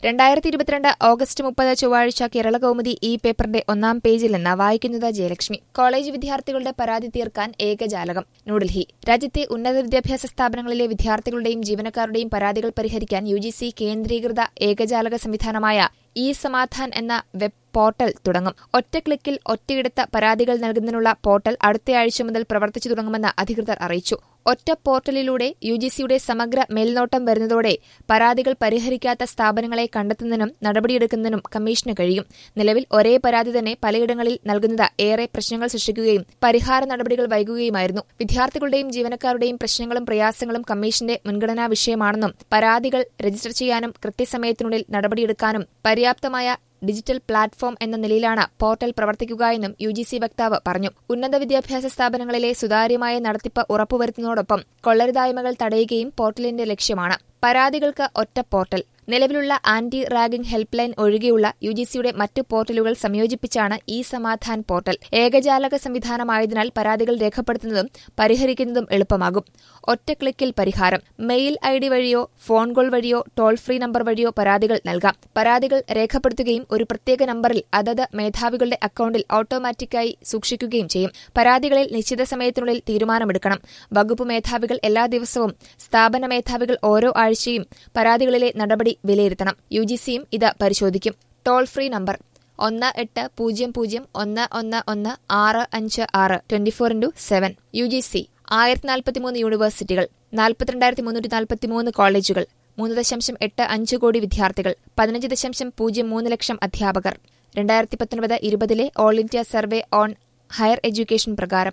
രണ്ടായിരത്തി ഇരുപത്തിരണ്ട് ഓഗസ്റ്റ് മുപ്പത് ചൊവ്വാഴ്ച കേരള കൗമുദി ഈ പേപ്പറിന്റെ ഒന്നാം പേജിൽ നിന്ന് വായിക്കുന്നത് ജയലക്ഷ്മി കോളേജ് വിദ്യാർത്ഥികളുടെ പരാതി തീർക്കാൻ ഏകജാലകം ന്യൂഡൽഹി രാജ്യത്തെ ഉന്നത വിദ്യാഭ്യാസ സ്ഥാപനങ്ങളിലെ വിദ്യാർത്ഥികളുടെയും ജീവനക്കാരുടെയും പരാതികൾ പരിഹരിക്കാൻ യു കേന്ദ്രീകൃത ഏകജാലക സംവിധാനമായ ഇ സമാധാൻ എന്ന വെബ് പോർട്ടൽ തുടങ്ങും ഒറ്റ ക്ലിക്കിൽ ഒറ്റയിടത്ത് പരാതികൾ നൽകുന്നതിനുള്ള പോർട്ടൽ അടുത്തയാഴ്ച മുതൽ പ്രവർത്തിച്ചു തുടങ്ങുമെന്ന് അധികൃതർ അറിയിച്ചു ഒറ്റ പോർട്ടലിലൂടെ യു ജി സിയുടെ സമഗ്ര മേൽനോട്ടം വരുന്നതോടെ പരാതികൾ പരിഹരിക്കാത്ത സ്ഥാപനങ്ങളെ കണ്ടെത്തുന്നതിനും നടപടിയെടുക്കുന്നതിനും കമ്മീഷന് കഴിയും നിലവിൽ ഒരേ പരാതി തന്നെ പലയിടങ്ങളിൽ നൽകുന്നത് ഏറെ പ്രശ്നങ്ങൾ സൃഷ്ടിക്കുകയും പരിഹാര നടപടികൾ വൈകുകയുമായിരുന്നു വിദ്യാർത്ഥികളുടെയും ജീവനക്കാരുടെയും പ്രശ്നങ്ങളും പ്രയാസങ്ങളും കമ്മീഷന്റെ മുൻഗണനാ വിഷയമാണെന്നും പരാതികൾ രജിസ്റ്റർ ചെയ്യാനും കൃത്യസമയത്തിനുള്ളിൽ നടപടിയെടുക്കാനും പര്യാപ്തമായ ഡിജിറ്റൽ പ്ലാറ്റ്ഫോം എന്ന നിലയിലാണ് പോർട്ടൽ പ്രവർത്തിക്കുക എന്നും യു ജി സി വക്താവ് പറഞ്ഞു ഉന്നത വിദ്യാഭ്യാസ സ്ഥാപനങ്ങളിലെ സുതാര്യമായ നടത്തിപ്പ് ഉറപ്പുവരുത്തുന്നതോടൊപ്പം കൊള്ളരുതായ്മകൾ തടയുകയും പോർട്ടലിന്റെ ലക്ഷ്യമാണ് പരാതികൾക്ക് ഒറ്റ പോർട്ടൽ നിലവിലുള്ള ആന്റി റാഗിംഗ് ഹെൽപ്പ് ലൈൻ ഒഴികെയുള്ള യു ജി സിയുടെ മറ്റു പോർട്ടലുകൾ സംയോജിപ്പിച്ചാണ് ഇ സമാധാൻ പോർട്ടൽ ഏകജാലക സംവിധാനമായതിനാൽ പരാതികൾ രേഖപ്പെടുത്തുന്നതും പരിഹരിക്കുന്നതും എളുപ്പമാകും ഒറ്റ ക്ലിക്കിൽ പരിഹാരം മെയിൽ ഐ ഡി വഴിയോ ഫോൺ കോൾ വഴിയോ ടോൾ ഫ്രീ നമ്പർ വഴിയോ പരാതികൾ നൽകാം പരാതികൾ രേഖപ്പെടുത്തുകയും ഒരു പ്രത്യേക നമ്പറിൽ അതത് മേധാവികളുടെ അക്കൌണ്ടിൽ ഓട്ടോമാറ്റിക്കായി സൂക്ഷിക്കുകയും ചെയ്യും പരാതികളിൽ നിശ്ചിത സമയത്തിനുള്ളിൽ തീരുമാനമെടുക്കണം വകുപ്പ് മേധാവികൾ എല്ലാ ദിവസവും സ്ഥാപന മേധാവികൾ ഓരോ ആഴ്ചയും പരാതികളിലെ നടപടി വിലയിരുത്തണം യു ജി സിയും ഇത് പരിശോധിക്കും ടോൾ ഫ്രീ നമ്പർ ഒന്ന് എട്ട് പൂജ്യം പൂജ്യം ഒന്ന് ഒന്ന് ഒന്ന് ആറ് അഞ്ച് ആറ് twenty four into seven U G C ആയിരത്തി നാൽപ്പത്തിമൂന്ന് യൂണിവേഴ്സിറ്റികൾ നാൽപ്പത്തിരണ്ടായിരത്തി മുന്നൂറ്റി നാൽപ്പത്തിമൂന്ന് കോളേജുകൾ മൂന്ന് ദശാംശം എട്ട് അഞ്ച് കോടി വിദ്യാർത്ഥികൾ പതിനഞ്ച് ദശാംശം പൂജ്യം മൂന്ന് ലക്ഷം അധ്യാപകർ രണ്ടായിരത്തി പത്തൊൻപത് ഇരുപതിലെ all India survey on higher education പ്രകാരം